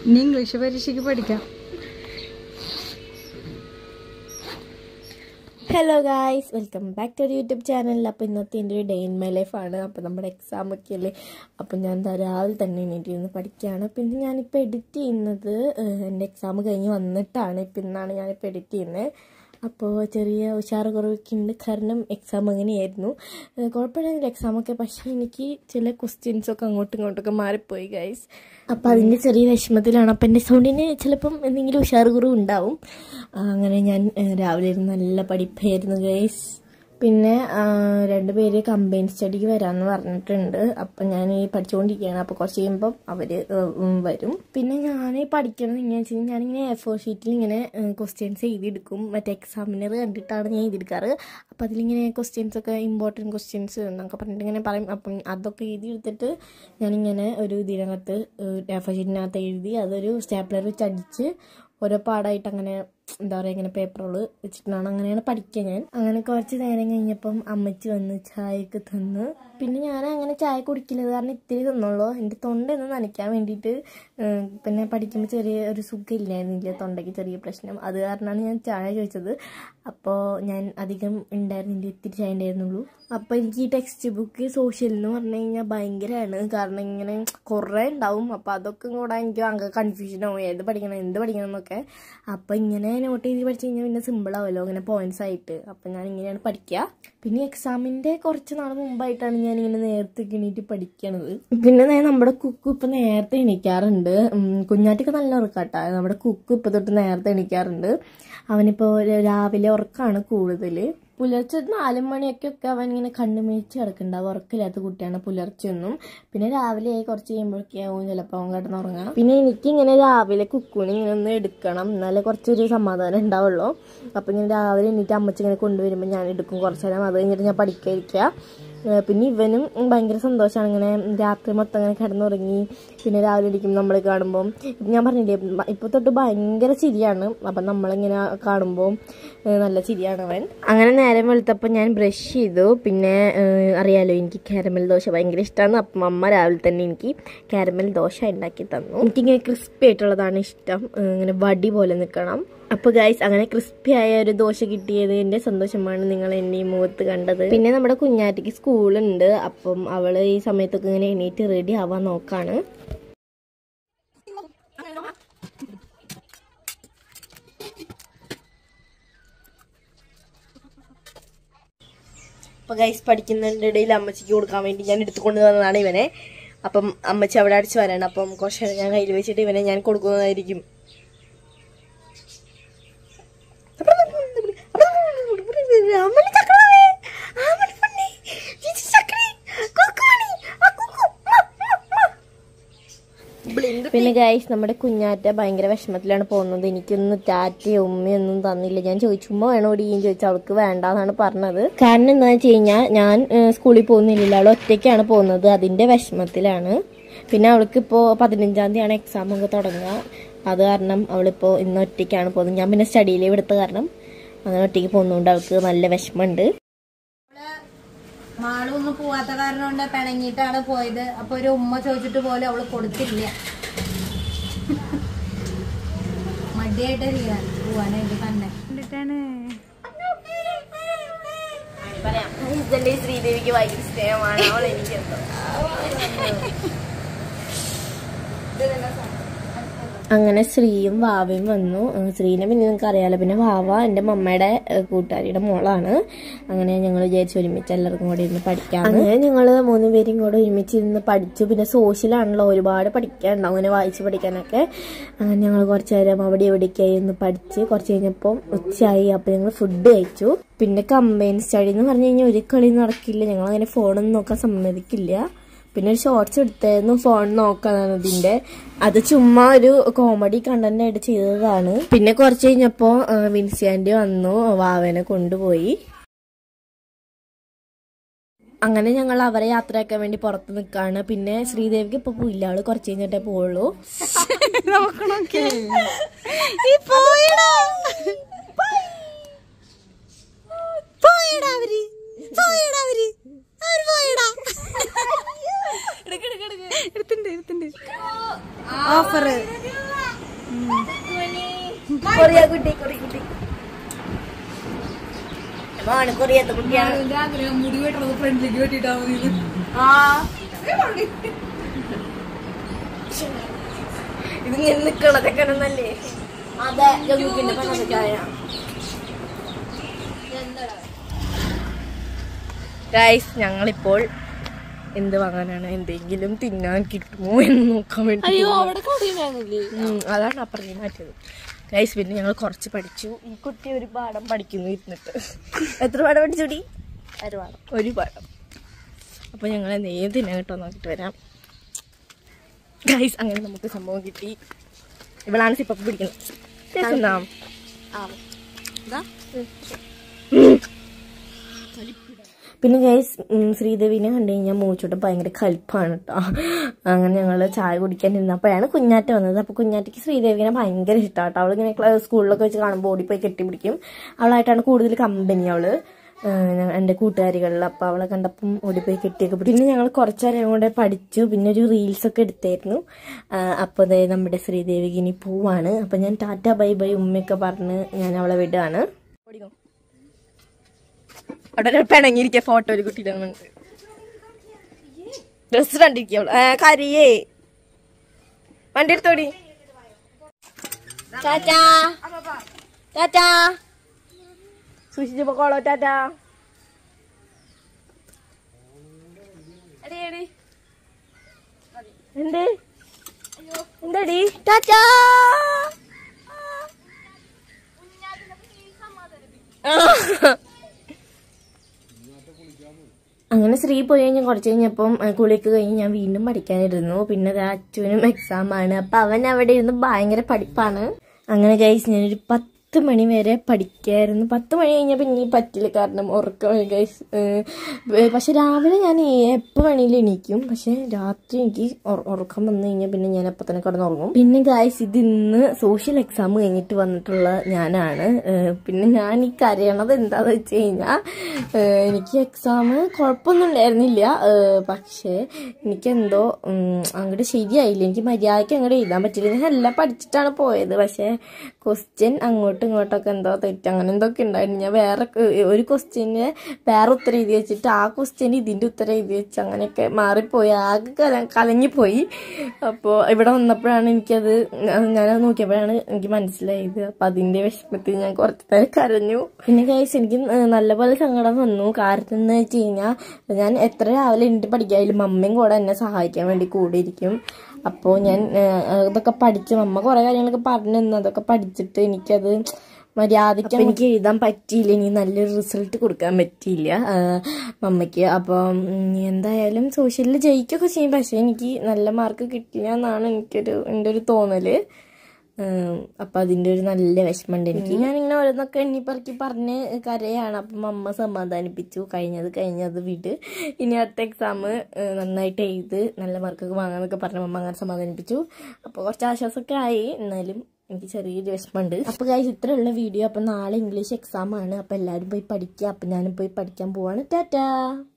ഇനി ഇംഗ്ലീഷ് പരീക്ഷയ്ക്ക് പഠിക്കാം hello guys welcome back to YouTube channel അപ്പോൾ ഇന്നത്തെ എൻ്റെ ഒരു ഡേ ഇൻ മൈ ലൈഫാണ് അപ്പോൾ നമ്മുടെ എക്സാം ഒക്കെ അല്ലേ അപ്പോൾ ഞാൻ ദാ രാവിലെ തന്നെ എണീറ്റ് ഇരുന്ന് പഠിക്കുകയാണ് പിന്നെ ഞാനിപ്പോൾ എഡിറ്റ് ചെയ്യുന്നത് ഏഹ്, എൻ്റെ എക്സാം കഴിഞ്ഞ് വന്നിട്ടാണ് ഇപ്പം ഇന്നാണ് ഞാനിപ്പോൾ എഡിറ്റ് ചെയ്യുന്നത് അപ്പോൾ ചെറിയ ഉഷാറ് കുറവൊക്കെ ഉണ്ട് കാരണം എക്സാം അങ്ങനെയായിരുന്നു ഏഹ്, കുഴപ്പമില്ലായിരുന്നു എക്സാമൊക്കെ പക്ഷേ എനിക്ക് ചില ക്വസ്റ്റ്യൻസൊക്കെ അങ്ങോട്ടും ഇങ്ങോട്ടൊക്കെ മാറിപ്പോയി ഗൈസ് അപ്പോൾ അതിൻ്റെ ചെറിയ വിഷമത്തിലാണ് അപ്പം എൻ്റെ സൗണ്ടിന് ചിലപ്പം എന്തെങ്കിലും ഉഷാറ് കുറവ് ഉണ്ടാവും ആ, അങ്ങനെ ഞാൻ ഏഹ്, രാവിലെ ഇരുന്ന് നല്ല പഠിപ്പായിരുന്നു ഗൈസ് പിന്നെ ആ, രണ്ടുപേര് കമ്പൈൻ സ്റ്റഡിക്ക് വരാമെന്ന് പറഞ്ഞിട്ടുണ്ട് അപ്പം ഞാൻ ഈ പഠിച്ചുകൊണ്ടിരിക്കുകയാണ് അപ്പോൾ കുറച്ച് കഴിയുമ്പം അവർ വരും പിന്നെ ഞാൻ പഠിക്കണത് എങ്ങനെയാണെന്ന് വെച്ച് കഴിഞ്ഞാൽ ഞാനിങ്ങനെ എ ഫോർ ഷീറ്റിൽ ഇങ്ങനെ ക്വസ്റ്റ്യൻസ് എഴുതിയെടുക്കും മറ്റേ എക്സാമിനർ കണ്ടിട്ടാണ് ഞാൻ എഴുതിയെടുക്കാറ് അപ്പോൾ അതിലിങ്ങനെ ക്വസ്റ്റ്യൻസ് ഒക്കെ ഇമ്പോർട്ടൻറ്റ് ക്വസ്റ്റ്യൻസ് എന്നൊക്കെ പറഞ്ഞിട്ട് ഇങ്ങനെ പറയും അപ്പം അതൊക്കെ എഴുതിയെടുത്തിട്ട് ഞാനിങ്ങനെ ഒരു ഇതിനകത്ത് എ ഫോർ ഷീറ്റിനകത്ത് എഴുതി അതൊരു സ്റ്റാപ്ലർ വെച്ച് അടിച്ച് ഓരോ പാടായിട്ട് അങ്ങനെ എന്താ പറയുക ഇങ്ങനെ പേപ്പറുകൾ വെച്ചിട്ടാണ് അങ്ങനെയാണ് പഠിക്കുക ഞാൻ അങ്ങനെ കുറച്ച് നേരം കഴിഞ്ഞപ്പം അമ്മച്ചി വന്ന് ചായയൊക്കെ തന്നു പിന്നെ ഞാൻ അങ്ങനെ ചായ കുടിക്കില്ല കാരണം ഇത്തിരി തന്നുള്ളൂ എൻ്റെ തൊണ്ട ഒന്ന് നനയ്ക്കാൻ വേണ്ടിയിട്ട് ഉം, പിന്നെ പഠിക്കുമ്പോൾ ചെറിയ ഒരു സുഖം ഇല്ലായിരുന്നില്ല തൊണ്ടയ്ക്ക് ചെറിയ പ്രശ്നം അത് കാരണമാണ് ഞാൻ ചായ ചോദിച്ചത് അപ്പോൾ ഞാൻ അധികം ഉണ്ടായിരുന്നില്ല ഇത്തിരി ചായ ഉണ്ടായിരുന്നുള്ളൂ അപ്പോൾ എനിക്ക് ഈ ടെക്സ്റ്റ് ബുക്ക് സോഷ്യൽ എന്ന് പറഞ്ഞു കഴിഞ്ഞാൽ ഭയങ്കരമാണ് കാരണം ഇങ്ങനെ കുറേ ഉണ്ടാവും അപ്പോൾ അതൊക്കെ കൂടെ എനിക്ക് ഭയങ്കര കൺഫ്യൂഷൻ ആവും ഏത് പഠിക്കണം എന്ത് പഠിക്കണം എന്നൊക്കെ അപ്പോൾ ഇങ്ങനെ നോട്ട് ചെയ്ത് പഠിച്ചു കഴിഞ്ഞാൽ പിന്നെ സിമ്പിൾ ആവുമല്ലോ ഇങ്ങനെ പോയിന്റ്സ് ആയിട്ട് അപ്പം ഞാൻ ഇങ്ങനെയാണ് പഠിക്കുക പിന്നെ എക്സാമിൻ്റെ കുറച്ച് നാൾ മുമ്പായിട്ടാണ് ഞാൻ ഇങ്ങനെ നേരത്തെ എണീറ്റ് പഠിക്കണത് പിന്നെ ദേ നമ്മുടെ കുക്കു ഇപ്പം നേരത്തെ എണീക്കാറുണ്ട് ഉം, കുഞ്ഞാറ്റൊക്കെ നല്ല ഉറക്കാട്ടാ നമ്മുടെ കുക്കു ഇപ്പം തൊട്ട് നേരത്തെ എണീക്കാറുണ്ട് അവനിപ്പോൾ രാവിലെ ഉറക്കമാണ് കൂടുതൽ പുലർച്ചെ ഒരു നാല് മണിയൊക്കെ ഒക്കെ അവൻ ഇങ്ങനെ കണ്ണു മേടിച്ച് കിടക്കുന്നുണ്ടാവും ഉറക്കില്ലാത്ത കുട്ടിയാണ് പുലർച്ചെ ഒന്നും പിന്നെ രാവിലെ ആയി കുറച്ച് കഴിയുമ്പോഴൊക്കെ ആവും ചിലപ്പോൾ അവൻ കിടന്നുറങ്ങാം പിന്നെ എനിക്ക് ഇങ്ങനെ രാവിലെ കുക്കുവിനെ ഇങ്ങനെ ഒന്ന് എടുക്കണം എന്നാലേ കുറച്ചൊരു സമാധാനം ഉണ്ടാവുള്ളൂ അപ്പം ഇങ്ങനെ രാവിലെ എണീറ്റ് അമ്മച്ചി ഇങ്ങനെ കൊണ്ടുവരുമ്പോൾ ഞാൻ എടുക്കും കുറച്ച് നേരം അത് കഴിഞ്ഞിട്ട് ഞാൻ പഠിക്കാതിരിക്കുക ഏഹ് പിന്നെ ഇവനും ഭയങ്കര സന്തോഷമാണ് ഇങ്ങനെ രാത്രി മൊത്തം അങ്ങനെ കിടന്നുറങ്ങി പിന്നെ രാവിലെ ഇരിക്കും നമ്മൾ കാണുമ്പോൾ ഞാൻ പറഞ്ഞില്ലേ ഇപ്പോൾ തൊട്ട് ഭയങ്കര ചിരിയാണ് അപ്പം നമ്മളിങ്ങനെ കാണുമ്പോൾ ഏഹ് നല്ല ചിരിയാണ് അവൻ അങ്ങനെ നേരം വെളുത്തപ്പോൾ ഞാൻ ബ്രഷ് ചെയ്തു പിന്നെ ഏഹ് അറിയാലോ എനിക്ക് കാരമൽ ദോശ ഭയങ്കര ഇഷ്ടമാണ് അപ്പം അമ്മ രാവിലെ തന്നെ എനിക്ക് കാരമൽ ദോശ ഉണ്ടാക്കി തന്നു എനിക്കിങ്ങനെ ക്രിസ്പി ആയിട്ടുള്ളതാണ് ഇഷ്ടം ഏഹ് ഇങ്ങനെ വടി പോലെ നിൽക്കണം അപ്പോൾ ഗൈസ് അങ്ങനെ ക്രിസ്പി ആയ ഒരു ദോശ കിട്ടിയതിന്റെ സന്തോഷമാണ് നിങ്ങൾ എന്നെ ഈ മുഖത്ത് കണ്ടത് പിന്നെ നമ്മുടെ കുഞ്ഞാറ്റയ്ക്ക് സ്കൂളുണ്ട് അപ്പം അവള് ഈ സമയത്തൊക്കെ ഇങ്ങനെ എണീറ്റ് റെഡി ആവാൻ നോക്കാണ് അപ്പൊ ഗൈസ് പഠിക്കുന്നതിന്റെ ഇടയിൽ അമ്മച്ചിക്ക് കൊടുക്കാൻ വേണ്ടി ഞാൻ എടുത്തുകൊണ്ട് വന്നതാണ് ഇവനെ അപ്പം അമ്മച്ചി അവിടെ അടിച്ചു വരാണ് അപ്പം കുറച്ച് നേരം ഞാൻ കയ്യിൽ വെച്ചിട്ട് ഇവനെ ഞാൻ കൊടുക്കുന്നതായിരിക്കും അമ്മനെ ചക്രമേ അമ്മനെ പൊന്നി ചേച്ചി ചക്രി കൊക്കുമണി ആ കുക്കു പിന്നെ ഗൈസ് നമ്മുടെ കുഞ്ഞാറ്റ ഭയങ്കര വിഷമത്തിലാണ് പോകുന്നത് എനിക്കൊന്നും ടാറ്റയോ ഉമ്മയൊന്നും തന്നില്ല ഞാൻ ചോദിച്ചു ഉമ്മ വേണോ ഓടിയും ചോദിച്ചു അവൾക്ക് വേണ്ടാന്നാണ് പറഞ്ഞത് കാരണം എന്താണെന്ന് വെച്ച് കഴിഞ്ഞാൽ ഞാൻ ഏഹ്, സ്കൂളിൽ പോകുന്നില്ല അവൾ ഒറ്റയ്ക്കാണ് പോകുന്നത് അതിന്റെ വിഷമത്തിലാണ് പിന്നെ അവൾക്ക് ഇപ്പോൾ പതിനഞ്ചാം തീയതിയാണ് എക്സാം ഒക്കെ തുടങ്ങുക അത് കാരണം അവളിപ്പോൾ ഇന്ന് ഒറ്റയ്ക്കാണ് പോകുന്നത് ഞാൻ പിന്നെ സ്റ്റഡി ലീവ് എടുത്ത കാരണം അങ്ങനെ ഒറ്റയ്ക്ക് പോകുന്നതുകൊണ്ട് അവൾക്ക് നല്ല വിഷമമുണ്ട് മാളു ഒന്നും പോവാത്ത കാരണം കൊണ്ട് പിണങ്ങിയിട്ടാണ് പോയത് അപ്പൊ ഒരു ഉമ്മ ചോദിച്ചിട്ട് പോലും അവള് കൊടുത്തില്ല മടിയായിട്ടില്ല പോവാനായിട്ട് തന്നെ പറയാം ഇതെന്റെ ശ്രീദേവിക്ക് ഭയങ്കര സ്നേഹമാണ് അവൾ എനിക്ക് എന്തോ അങ്ങനെ ശ്രീയും വാവയും വന്നു ഏഹ് ശ്രീനെ പിന്നെ നിങ്ങൾക്ക് അറിയാലോ പിന്നെ വാവ എൻ്റെ മമ്മയുടെ ഏഹ് കൂട്ടുകാരിയുടെ മോളാണ് അങ്ങനെ ഞങ്ങൾ വിചാരിച്ചു ഒരുമിച്ച് എല്ലാവർക്കും കൂടെ ഇരുന്ന് പഠിക്കാം അങ്ങനെ ഞങ്ങൾ മൂന്ന് പേരും കൂടെ ഒരുമിച്ച് ഇരുന്ന് പഠിച്ചു പിന്നെ സോഷ്യലാണല്ലോ ഒരുപാട് പഠിക്കാനുണ്ടാവും അങ്ങനെ വായിച്ച് പഠിക്കാനൊക്കെ അങ്ങനെ ഞങ്ങൾ കുറച്ച് നേരം അവിടെ ഇവിടേക്കായി ഇരുന്ന് പഠിച്ച് കുറച്ച് കഴിഞ്ഞപ്പോൾ ഉച്ചയായി അപ്പോൾ ഞങ്ങൾ ഫുഡ് കഴിച്ചു പിന്നെ കമ്പൈൻ സ്റ്റഡി എന്ന് പറഞ്ഞു കഴിഞ്ഞാൽ ഒരു കളി നടക്കില്ല ഞങ്ങൾ അങ്ങനെ ഫോണൊന്നും നോക്കാൻ സമ്മതിക്കില്ല പിന്നെ ഒരു ഷോർട്സ് എടുത്തായിരുന്നു ഫോൺ നോക്കാനാണ് ഇതിന്റെ അത് ചുമ്മാ ഒരു കോമഡി കണ്ടന്റ് ആയിട്ട് ചെയ്തതാണ് പിന്നെ കുറച്ച് കഴിഞ്ഞപ്പോ വിൻസിയാൻറ്റി വന്നു വാവനെ കൊണ്ടുപോയി അങ്ങനെ ഞങ്ങൾ അവരെ യാത്രയാക്കാൻ വേണ്ടി പുറത്ത് നിൽക്കാണ് പിന്നെ ശ്രീദേവിക്ക് ഇപ്പൊ പോയില്ല അവള് കുറച്ച് കഴിഞ്ഞിട്ടേ പോവുള്ളൂ പോയടാ അവര് പോയടാ അവര് അവര് പോയടാ എടുത്തുണ്ട് എടുത്തുണ്ട് ഓഫർ കൊറിയ കുട്ടി കൊറിയ കുട്ടി ആണ് കൊറിയത്തെ കുട്ടിയാണ് ആഗ്രഹം മുടി വെട്ടണത് ഫ്രണ്ടിലേക്ക് വെട്ടിട്ടാ മതി ആ ഇത് ഇങ്ങനെ നിക്കണതൊക്കെ നല്ലേ അതെ ജമ്മുക്കിന്റെ പണക്കായ ഗൈസ് ഞങ്ങളിപ്പോൾ എന്ത് വാങ്ങാനാണ് എന്തെങ്കിലും തിന്നാൻ കിട്ടുമോ എന്ന് നോക്കാൻ വേണ്ടി അയ്യോ അവിടെ കടയിലാണില്ലേ ഉം, അതാണ് അപ്പുറത്തെ മാറ്റിയത് ഗൈസ് പിന്നെ ഞങ്ങൾ കുറച്ച് പഠിച്ചു ഈ കുട്ടി ഒരു പാഠം പഠിക്കുന്നു ഇരുന്നിട്ട് എത്ര പാഠം പഠിച്ചുടി ഒരു പാഠം ഒരു പാഠം അപ്പൊ ഞങ്ങൾ എന്തെങ്കിലും തിന്നാൻ കിട്ടുമോ നോക്കിട്ട് വരാം ഗൈസ് അങ്ങനെ നമുക്ക് സംഭവം കിട്ടി ഇവളാണ് സിപ്പപ്പ് പിടിക്കുന്നത് Taste ഉണ്ടോ? പിന്നെ ഗൈസ് ശ്രീദേവിനെ കണ്ടു കഴിഞ്ഞാൽ മൂച്ചോട്ട് ഭയങ്കര കലിപ്പാണ് കേട്ടോ അങ്ങനെ ഞങ്ങൾ ചായ കുടിക്കാൻ ഇരുന്നപ്പോഴാണ് കുഞ്ഞാറ്റ വന്നത് അപ്പോൾ കുഞ്ഞാറ്റയ്ക്ക് ശ്രീദേവിനെ ഭയങ്കര ഇഷ്ടമാണ് കേട്ടോ അവളിങ്ങനെ ക്ലാ- സ്കൂളിലൊക്കെ വെച്ച് കാണുമ്പോൾ ഓടിപ്പോയി കെട്ടിപ്പിടിക്കും അവളായിട്ടാണ് കൂടുതൽ കമ്പനി അവള് ഏഹ് ഞ- എൻ്റെ കൂട്ടുകാരികളിൽ അപ്പോൾ അവളെ കണ്ടപ്പം ഓടിപ്പോയി കെട്ടിയൊക്കെ പിടിക്കും. പിന്നെ ഞങ്ങൾ കുറച്ചേരം കൂടെ പഠിച്ചു പിന്നെ ഒരു റീൽസൊക്കെ എടുത്തായിരുന്നു അപ്പോൾ അതെ നമ്മുടെ ശ്രീദേവിക്ക് ഇനി പോവാണ് അപ്പോൾ ഞാൻ ടാറ്റ ബൈ ബൈ ഉമ്മയൊക്കെ പറഞ്ഞ് ഞാൻ അവളെ വിടുകയാണ് ഓടിക്കോ അവിടെ ഒരു പിണങ്ങിയിരിക്കുക ഫോട്ടോ ഒരു കുട്ടിയുടെ ഡ്രസ് കണ്ടിരിക്കവള് കരിയേ വണ്ടി എടുത്തോടി ടാറ്റാ ടാറ്റാ സൂക്ഷിച്ചു പോക്കോളോ ടാറ്റാ എന്ത് എന്തടി ടാറ്റാ ആ അങ്ങനെ ശ്രീ പോയി കഴിഞ്ഞ് കുറച്ച് കഴിഞ്ഞപ്പം ഏ, കുളിയൊക്കെ കഴിഞ്ഞ് ഞാൻ വീണ്ടും പഠിക്കാനിരുന്നു പിന്നെ ദാ അച്ഛനും എക്സാം ആണ് അപ്പൊ അവൻ അവിടെ ഇരുന്ന് ഭയങ്കര പഠിപ്പാണ് അങ്ങനെ ഗൈസ് ഞാനൊരു പത്ത് മണി വരെ പഠിക്കായിരുന്നു പത്ത് മണി കഴിഞ്ഞപ്പോൾ ഇനി പറ്റില്ല കാരണം ഉറക്കം ഗൈസ് പക്ഷെ രാവിലെ ഞാൻ എപ്പോൾ വേണമെങ്കിലും എണീക്കും പക്ഷെ രാത്രി എനിക്ക് ഉറ- ഉറക്കം വന്നു കഴിഞ്ഞാൽ പിന്നെ ഞാൻ അപ്പം തന്നെ കിടന്നുറങ്ങും പിന്നെ ഗൈസ് ഇത് ഇന്ന് സോഷ്യൽ എക്സാം കഴിഞ്ഞിട്ട് വന്നിട്ടുള്ള ഞാനാണ് ഏഹ് പിന്നെ ഞാൻ ഈ കരയണത് എന്താന്ന് വെച്ച് കഴിഞ്ഞാൽ എനിക്ക് എക്സാം കുഴപ്പമൊന്നും ഉണ്ടായിരുന്നില്ല ഏഹ് പക്ഷേ എനിക്കെന്തോ ഉം, അങ്ങോട്ട് ശരിയായില്ല എനിക്ക് മര്യാദയ്ക്ക് അങ്ങോട്ട് എഴുതാൻ പറ്റില്ല ഞാൻ എല്ലാം പഠിച്ചിട്ടാണ് പോയത് പക്ഷേ ക്വസ്റ്റ്യൻ അങ്ങോട്ടും ഇങ്ങോട്ടൊക്കെ എന്തോ തെറ്റ് അങ്ങനെ എന്തൊക്കെ ഉണ്ടായിരുന്നു ഞാൻ വേറെ ക- ഒരു ക്വസ്റ്റ്യന് വേറെ ഉത്തരം എഴുതി വെച്ചിട്ട് ആ ക്വസ്റ്റ്യൻ ഇതിൻ്റെ ഉത്തരം എഴുതി വെച്ച് അങ്ങനെയൊക്കെ മാറിപ്പോയി ആകെ കല കലങ്ങിപ്പോയി അപ്പോൾ ഇവിടെ വന്നപ്പോഴാണ് എനിക്കത് ഞാനത് നോക്കിയപ്പോഴാണ് എനിക്ക് മനസ്സിലായത് അപ്പം അതിൻ്റെ വിഷമത്തിൽ ഞാൻ കുറച്ച് നേരം കരഞ്ഞു പിന്നെ കഴിച്ച് എനിക്ക് നല്ലപോലെ സങ്കടം വന്നു കാരണം എന്ന് വെച്ച് കഴിഞ്ഞാൽ ഞാൻ എത്ര രാവിലെ എണീറ്റ് പഠിക്കായാലും അമ്മയും കൂടെ എന്നെ സഹായിക്കാൻ വേണ്ടി കൂടെ ഇരിക്കും അപ്പോൾ ഞാൻ ഏഹ്, ഇതൊക്കെ പഠിച്ച് അമ്മ കുറേ കാര്യങ്ങളൊക്കെ പറഞ്ഞു തന്നു അതൊക്കെ പഠിച്ചിട്ട് എനിക്കത് മര്യാദയ്ക്ക് എനിക്ക് എഴുതാൻ പറ്റിയില്ല ഇനി നല്ലൊരു റിസൾട്ട് കൊടുക്കാൻ പറ്റിയില്ല ആഹ് മമ്മയ്ക്ക് അപ്പം ഉം, എന്തായാലും സോഷ്യലിൽ ജയിക്കുകയൊക്കെ ചെയ്യും പക്ഷേ എനിക്ക് നല്ല മാർക്ക് കിട്ടില്ല എന്നാണ് എനിക്കൊരു എൻ്റെ ഒരു തോന്നല് ഉം, അപ്പം അതിൻ്റെ ഒരു നല്ല വിഷമമുണ്ട് എനിക്ക് ഞാനിങ്ങനെ ഓരോന്നൊക്കെ എണ്ണിപ്പറക്കി പറഞ്ഞ് കരയാണ് അപ്പം അമ്മ സമാധാനിപ്പിച്ചു കഴിഞ്ഞത് കഴിഞ്ഞത് വിട് ഇനി അടുത്ത എക്സാം നന്നായിട്ട് എഴുത് നല്ല മാർക്കൊക്കെ വാങ്ങാന്നൊക്കെ പറഞ്ഞ അമ്മ അങ്ങനെ സമാധാനിപ്പിച്ചു അപ്പോൾ കുറച്ച് ആശ്വാസമൊക്കെ ആയി എന്നാലും എനിക്ക് ചെറിയൊരു വിഷമമുണ്ട് അപ്പോൾ കാര്യം ഇത്രയുള്ള വീഡിയോ അപ്പം നാളെ ഇംഗ്ലീഷ് എക്സാം ആണ് അപ്പോൾ എല്ലാവരും പോയി പഠിക്കുക അപ്പം ഞാനും പോയി പഠിക്കാൻ പോവാണ് ടാറ്റാ